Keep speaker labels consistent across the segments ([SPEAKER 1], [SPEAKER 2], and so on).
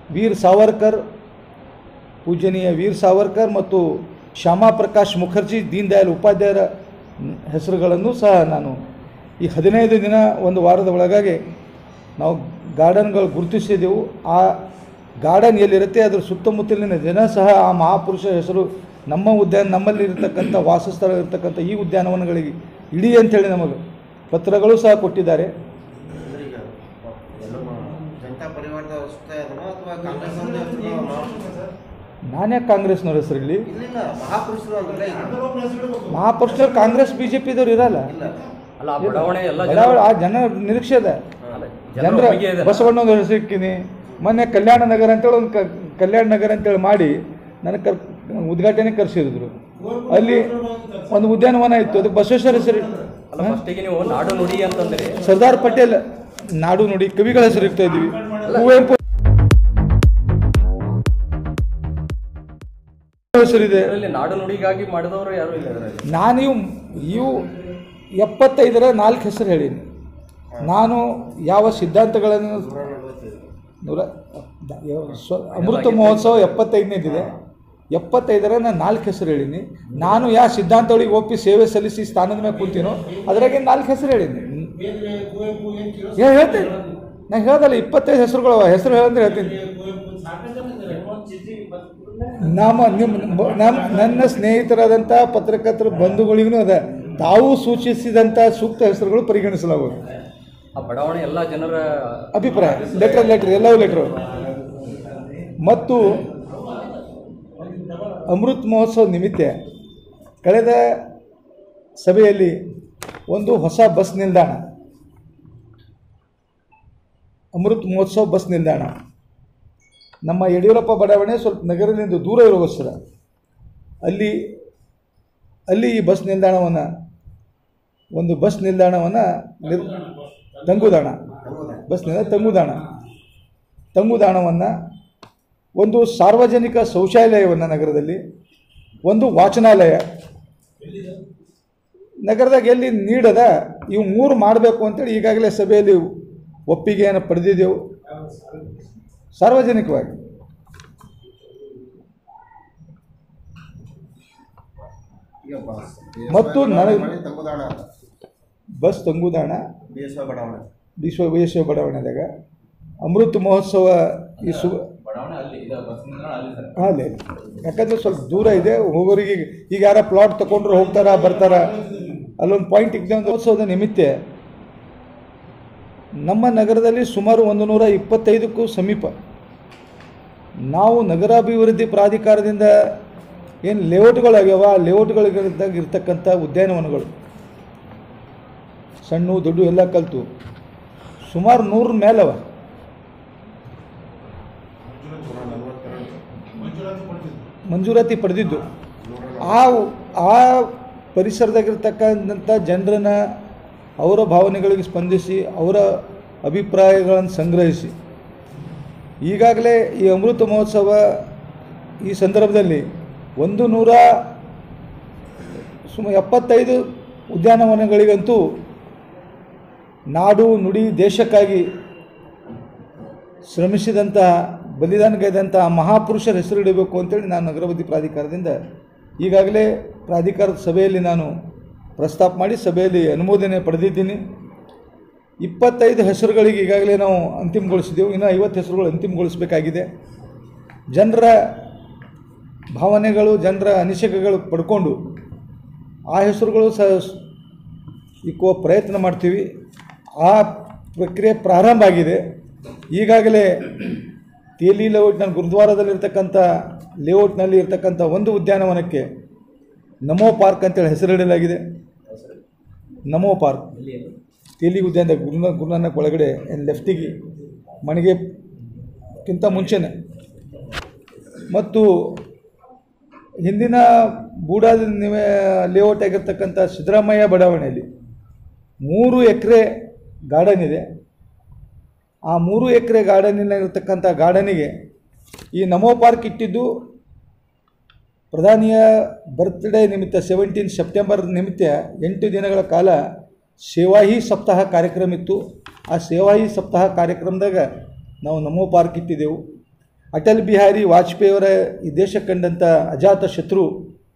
[SPEAKER 1] ವೀರ್ ಸಾವರ್ಕರ್ ಪೂಜನೀಯ ವೀರ್ ಸಾವರ್ಕರ್ ಮತ್ತು ಶ್ಯಾಮಾ ಪ್ರಕಾಶ್ ಮುಖರ್ಜಿ ದೀನ್ ದಯಾಳ್ ಉಪಾಧ್ಯಾಯರ ಹೆಸರುಗಳನ್ನು ಸಹ ನಾನು ಈ ಹದಿನೈದು ದಿನ ಒಂದು ವಾರದ ಒಳಗಾಗಿ ನಾವು ಗಾರ್ಡನ್ಗಳು ಗುರುತಿಸಿದೆವು ಆ ಗಾರ್ಡನ್ ಎಲ್ಲಿರುತ್ತೆ ಅದರ ಸುತ್ತಮುತ್ತಲಿನ ಜನ ಸಹ ಆ ಮಹಾಪುರುಷ ಹೆಸರು ನಮ್ಮ ಉದ್ಯಾನ ನಮ್ಮಲ್ಲಿ ಇರತಕ್ಕಂಥ ವಾಸಸ್ಥಳ ಇರತಕ್ಕಂಥ ಈ ಉದ್ಯಾನವನಗಳಿಗೆ ಇಡಿ ಅಂಥೇಳಿ ನಮಗೆ ಪತ್ರಗಳು ಸಹ ಕೊಟ್ಟಿದ್ದಾರೆ
[SPEAKER 2] ಅಂದ್ರೆ ಈಗ ನಮ್ಮ ಜನತಾ ಪರಿವಾರದ ಅಷ್ಟೇ ಅದನೋ ಅಥವಾ ಕಾಂಗ್ರೆಸ್ ಅವ್ರದ್ದೇ ಹೆಸರು
[SPEAKER 1] ನಾನ್ಯಾಕೆ ಕಾಂಗ್ರೆಸ್ನವ್ರ ಹೆಸರಿರಲಿ
[SPEAKER 2] ಇಲ್ಲಿಲ್ಲ ಮಹಾಪುರುಷರು ಅಂದ್ರೆ ಈಗ
[SPEAKER 1] ಮಹಾಪುರುಷರು ಕಾಂಗ್ರೆಸ್ ಬಿ ಜೆ ಪಿದವ್ರು ಇರಲ್ಲ
[SPEAKER 2] ಇಲ್ಲ
[SPEAKER 3] ಅಲ್ಲ ಆ ಬಡಾವಣೆ ಎಲ್ಲ ಜನ
[SPEAKER 1] ಬಡಾವಣೆ ಆ ಜನ ನಿರೀಕ್ಷೆ ಇದೆ
[SPEAKER 3] ಅಲ್ಲ,
[SPEAKER 1] ಜನರ
[SPEAKER 3] ಜನರ ಒಪ್ಪಿಗೆ ಇದೆ
[SPEAKER 1] ಬಸವಣ್ಣನ ಹೆಸರಿಕ್ಕಿನಿ ಮೊನ್ನೆ ಕಲ್ಯಾಣ ನಗರ ಅಂತೇಳಿ ಒಂದು ಕ- ಕಲ್ಯಾಣ ನಗರ ಅಂತೇಳಿ ಮಾಡಿ ನನಗೆ ಕರ್ ಉದ್ಘಾಟನೆ ಕರೆಸಿದ್ರು ಅಲ್ಲಿ ಒಂದು ಉದ್ಯಾನವನ ಇತ್ತು ಅದಕ್ಕೆ ಬಸವೇಶ್ವರ ಹೆಸರು
[SPEAKER 3] ಅಲ್ಲ ಫಸ್ಟಿಗೆ ನೀವು ನಾಡು ನುಡಿ ಅಂತಂದ್ರೆ
[SPEAKER 1] ಸರ್ದಾರ್ ಪಟೇಲ್ ನಾಡು ನುಡಿ ಕವಿಗಳ ಹೆಸರು ಇಡ್ತಾ ಇದ್ವಿ ಕುವೆಂಪು ಹೆಸರಿದೆ
[SPEAKER 3] ಇದರಲ್ಲಿ ನಾಡು ನುಡಿಗಾಗಿ ಮಾಡಿದವರು ಯಾರು ಇಲ್ಲ ಇದರಲ್ಲಿ
[SPEAKER 1] ನಾನು ಇವು ಇವು ಎಪ್ಪತ್ತೈದರ ನಾಲ್ಕು ಹೆಸರು ಹೇಳೀನಿ ನಾನು ಯಾವ ಸಿದ್ಧಾಂತಗಳನ್ನು ನೂರ ದ- ಯಾವ- ಸ್ವ- ಅಮೃತ ಮಹೋತ್ಸವ ಎಪ್ಪತ್ತೈದನೇದಿದೆ ಎಪ್ಪತ್ತೈದರ ನಾನು ನಾಲ್ಕು ಹೆಸರು ಹೇಳೀನಿ ನಾನು ಯಾವ ಸಿದ್ಧಾಂತಗಳಿಗೆ ಒಪ್ಪಿ ಸೇವೆ ಸಲ್ಲಿಸಿ ಸ್ಥಾನದ ಮೇಲೆ ಕೂತೀನೋ ಅದ್ರಾಗೆ ನಾಲ್ಕು ಹೆಸರು ಹೇಳೀನಿ ಏ ಹೇಳ್ತೀನಿ ನಾನು ಹೇಳ್ದಲ್ಲ ಇಪ್ಪತ್ತೈದು ಹೆಸರುಗಳು ಅವ. ಹೆಸರು ಹೇಳಂದ್ರೆ ಹೇಳ್ತೀನಿ ನಮ್ಮ ನಿಮ್ಮ ನಮ್ಮ ನನ್ನ ಸ್ನೇಹಿತರಾದಂಥ ಪತ್ರಕರ್ತರ ಬಂಧುಗಳಿಗೂ ಅದ ತಾವು ಸೂಚಿಸಿದಂಥ ಸೂಕ್ತ ಹೆಸರುಗಳು ಪರಿಗಣಿಸಲಾಗುವುದು
[SPEAKER 3] ಆ ಬಡಾವಣೆ ಎಲ್ಲ ಜನರ
[SPEAKER 1] ಅಭಿಪ್ರಾಯ ಲೆಟ್ರ್ ಲೆಟ್ರ್ ಎಲ್ಲವೂ ಲೆಟ್ರು ಮತ್ತು ಅಮೃತ್ ಮಹೋತ್ಸವ ನಿಮಿತ್ತ ಕಳೆದ ಸಭೆಯಲ್ಲಿ ಒಂದು ಹೊಸ ಬಸ್ ನಿಲ್ದಾಣ ಅಮೃತ್ ಮಹೋತ್ಸವ ಬಸ್ ನಿಲ್ದಾಣ ನಮ್ಮ ಯಡಿಯೂರಪ್ಪ ಬಡಾವಣೆ ಸ್ವಲ್ಪ ನಗರದಿಂದ ದೂರ ಇರೋಗೋಸ್ಕರ ಅಲ್ಲಿ ಅಲ್ಲಿ ಈ ಬಸ್ ನಿಲ್ದಾಣವನ್ನು ಒಂದು ಬಸ್ ನಿಲ್ದಾಣವನ್ನು ನಿರ್ ತಂಗುದಾಣ ಬಸ್ ನಿಲ್ದಾಣ ತಂಗುದಾಣ ತಂಗುದಾಣವನ್ನು ಒಂದು ಸಾರ್ವಜನಿಕ ಶೌಚಾಲಯವನ್ನು ನಗರದಲ್ಲಿ ಒಂದು ವಾಚನಾಲಯ ನಗರದಾಗ ಎಲ್ಲಿ ನೀಡದ ಇವು ಮೂರು ಮಾಡಬೇಕು ಅಂತೇಳಿ ಈಗಾಗಲೇ ಸಭೆಯಲ್ಲಿ ಒಪ್ಪಿಗೆಯನ್ನು ಪಡೆದಿದ್ದೆವು ಸಾರ್ವಜನಿಕವಾಗಿ
[SPEAKER 2] ಈಗ ಬಸ್
[SPEAKER 1] ಮತ್ತು ನನಗೆ-
[SPEAKER 2] ತಂಗುದಾಣ ಅಂತ
[SPEAKER 1] ಬಸ್ ತಂಗುದಾಣ
[SPEAKER 2] ಬೇಸವ ಬಡಾವಣೆ
[SPEAKER 1] ವಿಶ್ವ ವಯಸ್ಸ ಬಡಾವಣೆದಾಗ ಅಮೃತ ಮಹೋತ್ಸವ ಈ ಸು
[SPEAKER 4] ಬಡಾವಣೆ ಅಲ್ಲಿ ಇದೆ ಬಸ್ ನಿಲ್ದಾಣ ಅಲ್ಲಿ ಸರ್
[SPEAKER 1] ಹಾಂ ಅಲ್ಲೇ ಯಾಕಂದ್ರೆ ಸ್ವಲ್ಪ ದೂರ ಇದೆ ಹೋಗೋರಿಗೆ ಈಗ ಯಾರ ಪ್ಲಾಟ್ ತಗೊಂಡ್ರೆ ಹೋಗ್ತಾರ ಬರ್ತಾರ ಅಲ್ಲೊಂದು ಪಾಯಿಂಟ್ ಎಕ್ಸಾಮ್ ಮಹೋತ್ಸವದ ನಿಮಿತ್ತ ನಮ್ಮ ನಗರದಲ್ಲಿ ಸುಮಾರು ಒಂದು ನೂರ ಇಪ್ಪತ್ತೈದಕ್ಕೂ ಸಮೀಪ ನಾವು ನಗರಾಭಿವೃದ್ಧಿ ಪ್ರಾಧಿಕಾರದಿಂದ ಏನು ಲೇಔಟ್ಗಳಾಗ್ಯಾವ ಆ ಲೇಔಟ್ಗಳಿದ್ದಾಗ ಇರ್ತಕ್ಕಂಥ ಉದ್ಯಾನವನಗಳು ಸಣ್ಣ ದೊಡ್ಡ ಎಲ್ಲ ಕಲಿತು ಸುಮಾರು ನೂರ ಮೇಲವ ಮಂಜೂರಾತಿ ಪಡೆದಿದ್ದು ಆ ಆ ಪರಿಸರದಾಗಿರ್ತಕ್ಕಂಥ ಜನರನ್ನ ಅವರ ಭಾವನೆಗಳಿಗೆ ಸ್ಪಂದಿಸಿ ಅವರ ಅಭಿಪ್ರಾಯಗಳನ್ನು ಸಂಗ್ರಹಿಸಿ ಈಗಾಗಲೇ ಈ ಅಮೃತ ಮಹೋತ್ಸವ ಈ ಸಂದರ್ಭದಲ್ಲಿ ಒಂದು ನೂರ ಸುಮಾರು ಎಪ್ಪತ್ತೈದು ಉದ್ಯಾನವನಗಳಿಗಂತೂ ನಾಡು ನುಡಿ ದೇಶಕ್ಕಾಗಿ ಶ್ರಮಿಸಿದಂತಹ ಬಲಿದಾನಗೈದಂತಹ ಮಹಾಪುರುಷರ ಹೆಸರು ಇಡಬೇಕು ಅಂತೇಳಿ ನಾನು ನಗರಾಭಿವೃದ್ಧಿ ಪ್ರಾಧಿಕಾರದಿಂದ ಈಗಾಗಲೇ ಪ್ರಾಧಿಕಾರದ ಸಭೆಯಲ್ಲಿ ನಾನು ಪ್ರಸ್ತಾಪ ಮಾಡಿ ಸಭೆಯಲ್ಲಿ ಅನುಮೋದನೆ ಪಡೆದಿದ್ದೀನಿ ಇಪ್ಪತ್ತೈದು ಹೆಸರುಗಳಿಗೆ ಈಗಾಗಲೇ ನಾವು ಅಂತಿಮಗೊಳಿಸಿದೆವು ಇನ್ನು ಐವತ್ತು ಹೆಸರುಗಳು ಅಂತಿಮಗೊಳಿಸಬೇಕಾಗಿದೆ ಜನರ ಭಾವನೆಗಳು ಜನರ ಅನಿಸಿಕೆಗಳು ಪಡ್ಕೊಂಡು ಆ ಹೆಸರುಗಳು ಸಹ ಇಕ್ಕುವ ಪ್ರಯತ್ನ ಮಾಡ್ತೀವಿ ಆ ಪ್ರಕ್ರಿಯೆ ಪ್ರಾರಂಭ ಆಗಿದೆ ಈಗಾಗಲೇ ತೇಲಿ ಲೇಔಟ್ನ ಗುರುದ್ವಾರದಲ್ಲಿರ್ತಕ್ಕಂಥ ಲೇಔಟ್ನಲ್ಲಿ ಇರ್ತಕ್ಕಂಥ ಒಂದು ಉದ್ಯಾನವನಕ್ಕೆ ನಮೋ ಪಾರ್ಕ್ ಅಂತೇಳಿ ಹೆಸರಿಡಲಾಗಿದೆ ನಮೋ ಪಾರ್ಕ್ ತೇಲಿ ಉದ್ಯಾನದ ಗುರುನ ಗುರುನಾನಕ್ ಒಳಗಡೆ ಲೆಫ್ಟಿಗೆ ಮಣಿಗೆಕ್ಕಿಂತ ಮುಂಚೆನೆ ಮತ್ತು ಹಿಂದಿನ ಬೂಡಾದ ನಿವೆ ಲೇಔಟ್ ಆಗಿರ್ತಕ್ಕಂಥ ಸಿದ್ದರಾಮಯ್ಯ ಬಡಾವಣೆಯಲ್ಲಿ ಮೂರು ಎಕರೆ ಗಾರ್ಡನ್ ಇದೆ ಆ ಮೂರು ಎಕರೆ ಗಾರ್ಡನಿನಲ್ಲಿರ್ತಕ್ಕಂಥ ಗಾರ್ಡನಿಗೆ ಈ ನಮೋ ಪಾರ್ಕ್ ಇಟ್ಟಿದ್ದು ಪ್ರಧಾನಿಯ ಬರ್ತ್ಡೇ ನಿಮಿತ್ತ ಸೆವೆಂಟೀನ್ ಸೆಪ್ಟೆಂಬರ್ ನಿಮಿತ್ತ ಎಂಟು ದಿನಗಳ ಕಾಲ ಸೇವಾಹಿ ಸಪ್ತಾಹ ಕಾರ್ಯಕ್ರಮ ಇತ್ತು ಆ ಸೇವಾಹಿ ಸಪ್ತಾಹ ಕಾರ್ಯಕ್ರಮದಾಗ ನಾವು ನಮೋ ಪಾರ್ಕ್ ಇಟ್ಟಿದ್ದೆವು ಅಟಲ್ ಬಿಹಾರಿ ವಾಜಪೇಯಿಯವರ ಈ ದೇಶ ಕಂಡಂಥ ಅಜಾತ ಶತ್ರು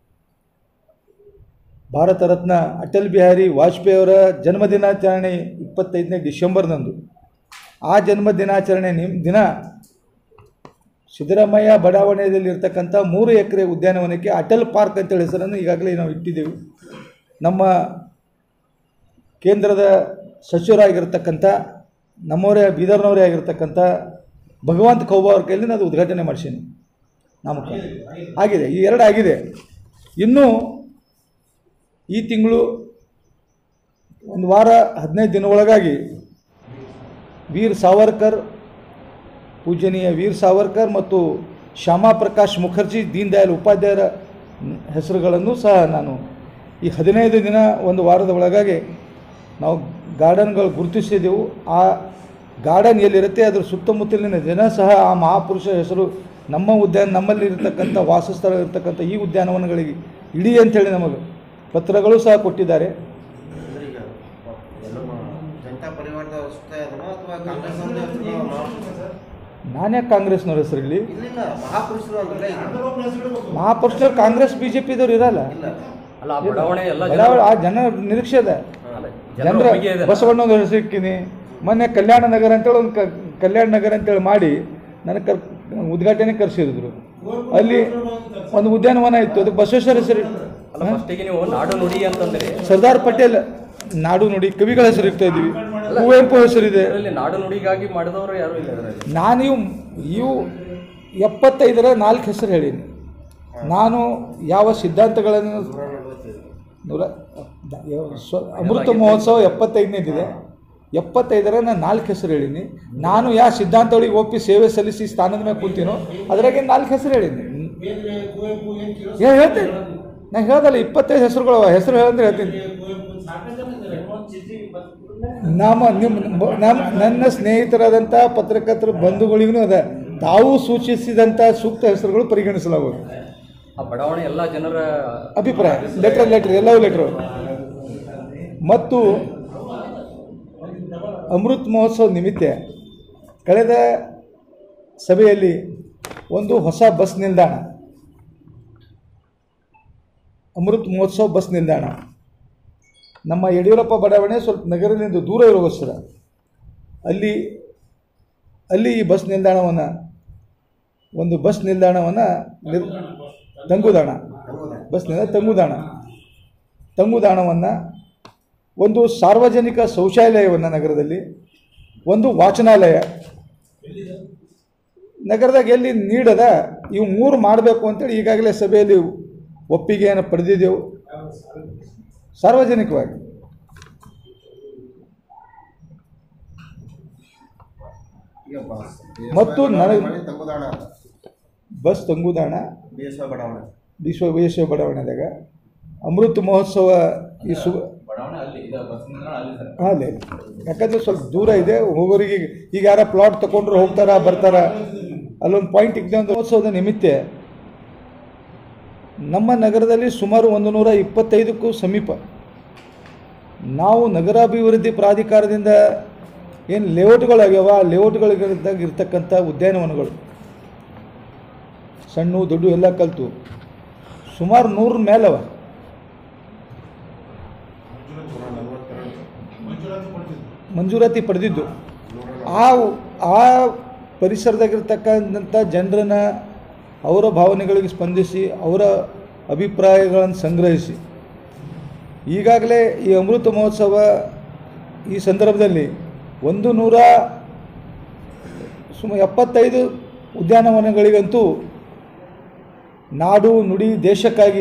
[SPEAKER 1] ಭಾರತ ರತ್ನ ಅಟಲ್ ಬಿಹಾರಿ ವಾಜಪೇಯಿಯವರ ಜನ್ಮದಿನಾಚರಣೆ ಇಪ್ಪತ್ತೈದನೇ ಡಿಸೆಂಬರ್ನಂದು ಆ ಜನ್ಮ ದಿನಾಚರಣೆ ನಿಮ್ ದಿನ ಸಿದ್ದರಾಮಯ್ಯ ಬಡಾವಣೆಯಲ್ಲಿ ಇರ್ತಕ್ಕಂಥ ಮೂರು ಎಕರೆ ಉದ್ಯಾನವನಕ್ಕೆ ಅಟಲ್ ಪಾರ್ಕ್ ಅಂತೇಳಿ ಹೆಸರನ್ನು ಈಗಾಗಲೇ ನಾವು ಇಟ್ಟಿದ್ದೆವು ನಮ್ಮ ಕೇಂದ್ರದ ಸಚಿವರಾಗಿರ್ತಕ್ಕಂಥ ನಮ್ಮವರೇ ಬೀದರ್ನವರೇ ಆಗಿರ್ತಕ್ಕಂಥ ಭಗವಂತ ಖೌಬಾ ಅವ್ರ ಕೈಯಲ್ಲಿ ನಾನು ಉದ್ಘಾಟನೆ ಮಾಡಿಸೀನಿ ನಾಮಕ ಆಗಿದೆ ಈ ಎರಡು ಆಗಿದೆ ಇನ್ನೂ ಈ ತಿಂಗಳು ಒಂದು ವಾರ ಹದಿನೈದು ದಿನ ಒಳಗಾಗಿ ವೀರ್ ಸಾವರ್ಕರ್ ಪೂಜನೀಯ ವೀರ್ ಸಾವರ್ಕರ್ ಮತ್ತು ಶ್ಯಾಮಾ ಪ್ರಕಾಶ್ ಮುಖರ್ಜಿ ದೀನ್ ದಯಾಳ್ ಉಪಾಧ್ಯಾಯರ ಹೆಸರುಗಳನ್ನು ಸಹ ನಾನು ಈ ಹದಿನೈದು ದಿನ ಒಂದು ವಾರದ ಒಳಗಾಗಿ ನಾವು ಗಾರ್ಡನ್ಗಳು ಗುರುತಿಸಿದೆವು ಆ ಗಾರ್ಡನ್ ಎಲ್ಲಿರುತ್ತೆ ಅದರ ಸುತ್ತಮುತ್ತಲಿನ ಜನ ಸಹ ಆ ಮಹಾಪುರುಷ ಹೆಸರು ನಮ್ಮ ಉದ್ಯಾನ ನಮ್ಮಲ್ಲಿ ಇರತಕ್ಕಂಥ ವಾಸಸ್ಥಳ ಇರತಕ್ಕಂಥ ಈ ಉದ್ಯಾನವನಗಳಿಗೆ ಇಡೀ ಅಂಥೇಳಿ ನಮಗೆ ಪತ್ರಗಳು ಸಹ ಕೊಟ್ಟಿದ್ದಾರೆ
[SPEAKER 2] ಅಂದ್ರೆ ಈಗ ನಮ್ಮ ಜನತಾ ಪರಿವಾರದ ಹೊಸತಾ ಇದಾವ ಅಥವಾ ಕಾಂಗ್ರೆಸ್ ಅವ್ರದ್ದೇ ಹೆಸರು ಮಹಾಪುರುಷರು?
[SPEAKER 1] ನಾನೇ ಕಾಂಗ್ರೆಸ್ನವ್ರ ಹೆಸರಲ್ಲಿ
[SPEAKER 2] ಇಲ್ಲಿಲ್ಲ ಮಹಾಪುರುಷರು ಅಂದ್ರೆ ಇದು.
[SPEAKER 1] ಮಹಾಪುರುಷರು ಕಾಂಗ್ರೆಸ್ ಬಿ ಜೆ ಪಿದವ್ರು ಇರಲ್ಲ
[SPEAKER 2] ಇಲ್ಲ
[SPEAKER 3] ಅಲ್ಲ ಆ ಬಡಾವಣೆ ಎಲ್ಲ
[SPEAKER 1] ಬಡಾವಣೆ ಆ ಜನ ನಿರೀಕ್ಷೆ ಇದೆ
[SPEAKER 3] ಅಲ್ಲ,
[SPEAKER 1] ಜನರ
[SPEAKER 3] ಜನರ ಒಪ್ಪಿಗೆ ಇದೆ
[SPEAKER 1] ಬಸವಣ್ಣನ ಹೆಸರು ಇಕ್ಕಿನಿ ಮೊನ್ನೆ ಕಲ್ಯಾಣ ನಗರ ಅಂತೇಳಿ ಒಂದು ಕ ಕಲ್ಯಾಣ ನಗರ ಅಂತೇಳಿ ಮಾಡಿ ನನಗೆ ಕರ್ ಉದ್ಘಾಟನೆ ಕರೆಸಿದ್ರು ಅಲ್ಲಿ ಒಂದು ಉದ್ಯಾನವನ ಇತ್ತು ಅದಕ್ಕೆ ಬಸವೇಶ್ವರ ಹೆಸರು
[SPEAKER 3] ಅಲ್ಲ ಫಸ್ಟಿಗೆ ನೀವು ನಾಡು ನುಡಿ ಅಂತಂದ್ರೆ
[SPEAKER 1] ಸರ್ದಾರ್ ಪಟೇಲ್ ನಾಡು ನುಡಿ ಕವಿಗಳ ಹೆಸರು ಇಡ್ತಾ ಇದ್ದೀವಿ ಕುವೆಂಪು ಹೆಸರಿದೆ
[SPEAKER 3] ಇದರಲ್ಲಿ ನಾಡು ನುಡಿಗಾಗಿ ಮಾಡಿದವರು ಯಾರು ಇಲ್ಲ ಇದರಲ್ಲಿ
[SPEAKER 1] ನಾನು ಇವು ಇವು ಎಪ್ಪತ್ತೈದರ ನಾಲ್ಕು ಹೆಸರು ಹೇಳೀನಿ ನಾನು ಯಾವ ಸಿದ್ಧಾಂತಗಳನ್ನು ನೂರ ದ- ಯಾವ- ಸ್ವ- ಅಮೃತ ಮಹೋತ್ಸವ ಎಪ್ಪತ್ತೈದನೇದಿದೆ ಎಪ್ಪತ್ತೈದರ ನಾನು ನಾಲ್ಕು ಹೆಸರು ಹೇಳೀನಿ ನಾನು ಯಾವ ಸಿದ್ಧಾಂತಗಳಿಗೆ ಒಪ್ಪಿ ಸೇವೆ ಸಲ್ಲಿಸಿ ಸ್ಥಾನದ ಮೇಲೆ ಕೂತೀನೋ ಅದ್ರಾಗೆ ನಾಲ್ಕು ಹೆಸರು ಹೇಳೀನಿ ಏ ಹೇಳ್ತೀನಿ ನಾನು ಹೇಳ್ದಲ್ಲ ಇಪ್ಪತ್ತೈದು ಹೆಸರುಗಳು ಅವ. ಹೆಸರು ಹೇಳಂದ್ರೆ ಹೇಳ್ತೀನಿ ನಮ್ಮ ನಿಮ್ಮ ನಮ್ಮ ನನ್ನ ಸ್ನೇಹಿತರಾದಂಥ ಪತ್ರಕರ್ತರ ಬಂಧುಗಳಿಗೂ ಅದ ತಾವು ಸೂಚಿಸಿದಂಥ ಸೂಕ್ತ ಹೆಸರುಗಳು ಪರಿಗಣಿಸಲಾಗುವುದು
[SPEAKER 3] ಆ ಬಡಾವಣೆ ಎಲ್ಲ ಜನರ
[SPEAKER 1] ಅಭಿಪ್ರಾಯ ಲೆಟರ್ ಲೆಟರ್ ಎಲ್ಲವೂ ಲೆಟ್ರು ಮತ್ತು ಅಮೃತ್ ಮಹೋತ್ಸವ ನಿಮಿತ್ತ ಕಳೆದ ಸಭೆಯಲ್ಲಿ ಒಂದು ಹೊಸ ಬಸ್ ನಿಲ್ದಾಣ ಅಮೃತ್ ಮಹೋತ್ಸವ ಬಸ್ ನಿಲ್ದಾಣ ನಮ್ಮ ಯಡಿಯೂರಪ್ಪ ಬಡಾವಣೆ ಸ್ವಲ್ಪ ನಗರದಿಂದ ದೂರ ಇರೋಗೋಸ್ಕರ ಅಲ್ಲಿ ಅಲ್ಲಿ ಈ ಬಸ್ ನಿಲ್ದಾಣವನ್ನು ಒಂದು ಬಸ್ ನಿಲ್ದಾಣವನ್ನು ನಿರ್ ತಂಗುದಾಣ ಬಸ್ ನಿಲ್ದಾಣ ತಂಗುದಾಣ ತಂಗುದಾಣವನ್ನು ಒಂದು ಸಾರ್ವಜನಿಕ ಶೌಚಾಲಯವನ್ನು ನಗರದಲ್ಲಿ ಒಂದು ವಾಚನಾಲಯ ನಗರದಾಗ ಎಲ್ಲಿ ನೀಡದ ಇವು ಮೂರು ಮಾಡಬೇಕು ಅಂತೇಳಿ ಈಗಾಗಲೇ ಸಭೆಯಲ್ಲಿ ಒಪ್ಪಿಗೆಯನ್ನು ಪಡೆದಿದ್ದೆವು ಸಾರ್ವಜನಿಕವಾಗಿ
[SPEAKER 2] ಈಗ ಬಸ್
[SPEAKER 1] ಮತ್ತು ನನಗೆ-
[SPEAKER 2] ತಂಗುದಾಣ
[SPEAKER 1] ಬಸ್ ತಂಗುದಾಣ
[SPEAKER 2] ಬೇಸವ ಬಡಾವಣೆ
[SPEAKER 1] ವಿಶ್ವ ವಯಸ್ಸ ಬಡಾವಣೆದಾಗ ಅಮೃತ ಮಹೋತ್ಸವ ಈ ಸು
[SPEAKER 4] ಬಡಾವಣೆ ಅಲ್ಲಿ ಇದು ಬಸ್ ನಿಲ್ದಾಣ ಅಲ್ಲಿ ಸರ್
[SPEAKER 1] ಹಾಂ ಅಲ್ಲೇ ಯಾಕಂದ್ರೆ ಸ್ವಲ್ಪ ದೂರ ಇದೆ ಹೋಗೋರಿಗೆ ಈಗ ಯಾರ ಪ್ಲಾಟ್ ತಗೊಂಡ್ರೆ ಹೋಗ್ತಾರ ಬರ್ತಾರ ಅಲ್ಲೊಂದು ಪಾಯಿಂಟ್ ಇದ್ದ ಒಂದು ಮಹೋತ್ಸವದ ನಿಮಿತ್ತ ನಮ್ಮ ನಗರದಲ್ಲಿ ಸುಮಾರು ಒಂದು ನೂರ ಇಪ್ಪತ್ತೈದಕ್ಕೂ ಸಮೀಪ ನಾವು ನಗರಾಭಿವೃದ್ಧಿ ಪ್ರಾಧಿಕಾರದಿಂದ ಏನು ಲೇಔಟ್ಗಳಾಗ್ಯಾವ ಆ ಲೇಔಟ್ಗಳಿದ್ದಾಗ ಇರ್ತಕ್ಕಂಥ ಉದ್ಯಾನವನಗಳು ಸಣ್ಣ ದೊಡ್ಡ ಎಲ್ಲ ಕಲಿತು ಸುಮಾರು ನೂರ ಮೇಲವ
[SPEAKER 2] ನೂರ ನಲವತ್ತೆರಡು
[SPEAKER 1] ಮಂಜೂರಾತಿ ಪಡೆದಿದ್ದು ಆ ಆ ಪರಿಸರದಾಗಿರ್ತಕ್ಕಂಥ ಜನರನ್ನ ಅವರ ಭಾವನೆಗಳಿಗೆ ಸ್ಪಂದಿಸಿ ಅವರ ಅಭಿಪ್ರಾಯಗಳನ್ನು ಸಂಗ್ರಹಿಸಿ ಈಗಾಗಲೇ ಈ ಅಮೃತ ಮಹೋತ್ಸವ ಈ ಸಂದರ್ಭದಲ್ಲಿ ಒಂದು ನೂರ ಸುಮಾರು ಎಪ್ಪತ್ತೈದು ಉದ್ಯಾನವನಗಳಿಗಂತೂ ನಾಡು ನುಡಿ ದೇಶಕ್ಕಾಗಿ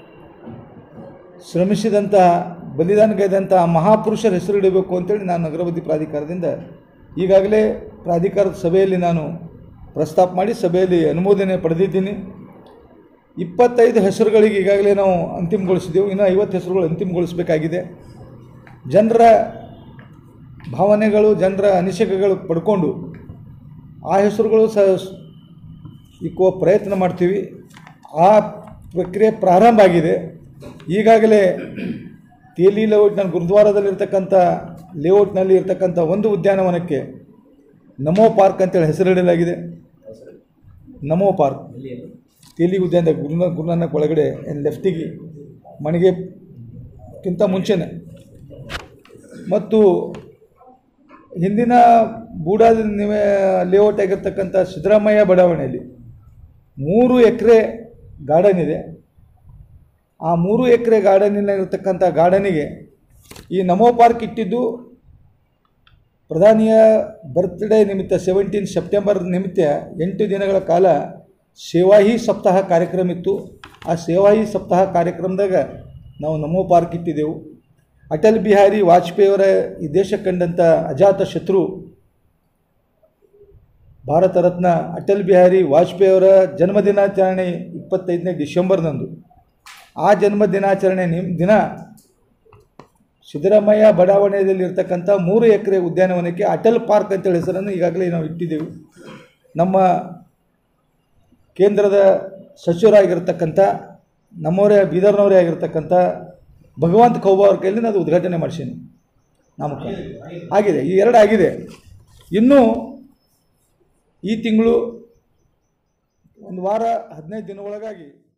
[SPEAKER 1] ಶ್ರಮಿಸಿದಂತಹ ಬಲಿದಾನಗೈದಂತಹ ಮಹಾಪುರುಷರ ಹೆಸರಿಡಬೇಕು ಅಂತೇಳಿ ನಾನು ನಗರಾಭಿವೃದ್ಧಿ ಪ್ರಾಧಿಕಾರದಿಂದ ಈಗಾಗಲೇ ಪ್ರಾಧಿಕಾರದ ಸಭೆಯಲ್ಲಿ ನಾನು ಪ್ರಸ್ತಾಪ ಮಾಡಿ ಸಭೆಯಲ್ಲಿ ಅನುಮೋದನೆ ಪಡೆದಿದ್ದೀನಿ ಇಪ್ಪತ್ತೈದು ಹೆಸರುಗಳಿಗೆ ಈಗಾಗಲೇ ನಾವು ಅಂತಿಮಗೊಳಿಸಿದೆವು ಇನ್ನು ಐವತ್ತು ಹೆಸರುಗಳು ಅಂತಿಮಗೊಳಿಸಬೇಕಾಗಿದೆ ಜನರ ಭಾವನೆಗಳು ಜನರ ಅನಿಸಿಕೆಗಳು ಪಡ್ಕೊಂಡು ಆ ಹೆಸರುಗಳು ಸಹ ಇಕ್ಕುವ ಪ್ರಯತ್ನ ಮಾಡ್ತೀವಿ ಆ ಪ್ರಕ್ರಿಯೆ ಪ್ರಾರಂಭ ಆಗಿದೆ ಈಗಾಗಲೇ ತೇಲಿ ಲೇಔಟ್ನಲ್ಲಿ ಗುರುದ್ವಾರದಲ್ಲಿರ್ತಕ್ಕಂಥ ಲೇಔಟ್ನಲ್ಲಿ ಇರ್ತಕ್ಕಂಥ ಒಂದು ಉದ್ಯಾನವನಕ್ಕೆ ನಮೋ ಪಾರ್ಕ್ ಅಂತೇಳಿ ಹೆಸರಿಡಲಾಗಿದೆ ನಮೋ ಪಾರ್ಕ್ ತೇಲಿ ಉದ್ಯಾನದ ಗುರುನ ಗುರುನಾನಕ್ ಒಳಗಡೆ ಏನು ಲೆಫ್ಟಿಗೆ ಮಣಿಗೆಕ್ಕಿಂತ ಮುಂಚೆನೆ ಮತ್ತು ಹಿಂದಿನ ಬೂಡಾದ ನಿವೆ ಲೇಔಟ್ ಆಗಿರ್ತಕ್ಕಂಥ ಸಿದ್ದರಾಮಯ್ಯ ಬಡಾವಣೆಯಲ್ಲಿ ಮೂರು ಎಕರೆ ಗಾರ್ಡನ್ ಇದೆ ಆ ಮೂರು ಎಕರೆ ಗಾರ್ಡನಿನಲ್ಲಿರ್ತಕ್ಕಂಥ ಗಾರ್ಡನಿಗೆ ಈ ನಮೋ ಪಾರ್ಕ್ ಇಟ್ಟಿದ್ದು ಪ್ರಧಾನಿಯ ಬರ್ತ್ಡೇ ನಿಮಿತ್ತ ಸೆವೆಂಟೀನ್ ಸೆಪ್ಟೆಂಬರ್ ನಿಮಿತ್ತ ಎಂಟು ದಿನಗಳ ಕಾಲ ಸೇವಾಹಿ ಸಪ್ತಾಹ ಕಾರ್ಯಕ್ರಮ ಇತ್ತು ಆ ಸೇವಾಹಿ ಸಪ್ತಾಹ ಕಾರ್ಯಕ್ರಮದಾಗ ನಾವು ನಮೋ ಪಾರ್ಕ್ ಇಟ್ಟಿದ್ದೆವು ಅಟಲ್ ಬಿಹಾರಿ ವಾಜಪೇಯಿಯವರ ಈ ದೇಶ ಕಂಡಂಥ ಅಜಾತ ಶತ್ರು ಭಾರತ ರತ್ನ ಅಟಲ್ ಬಿಹಾರಿ ವಾಜಪೇಯಿಯವರ ಜನ್ಮದಿನಾಚರಣೆ ಇಪ್ಪತ್ತೈದನೇ ಡಿಸೆಂಬರ್ನಂದು ಆ ಜನ್ಮ ದಿನಾಚರಣೆ ನಿಮ್ ದಿನ ಸಿದ್ದರಾಮಯ್ಯ ಬಡಾವಣೆಯಲ್ಲಿ ಇರ್ತಕ್ಕಂಥ ಮೂರು ಎಕರೆ ಉದ್ಯಾನವನಕ್ಕೆ ಅಟಲ್ ಪಾರ್ಕ್ ಅಂತೇಳಿ ಹೆಸರನ್ನು ಈಗಾಗಲೇ ನಾವು ಇಟ್ಟಿದ್ದೆವು ನಮ್ಮ ಕೇಂದ್ರದ ಸಚಿವರಾಗಿರ್ತಕ್ಕಂಥ ನಮ್ಮವರೇ ಬೀದರ್ನವರೇ ಆಗಿರ್ತಕ್ಕಂಥ ಭಗವಂತ ಖೌಬಾ ಅವ್ರ ಕೈಯಲ್ಲಿ ನಾನು ಉದ್ಘಾಟನೆ ಮಾಡಿಸೀನಿ ನಾಮಕ ಆಗಿದೆ ಈ ಎರಡು ಆಗಿದೆ ಇನ್ನೂ ಈ ತಿಂಗಳು ಒಂದು ವಾರ ಹದಿನೈದು ದಿನ ಒಳಗಾಗಿ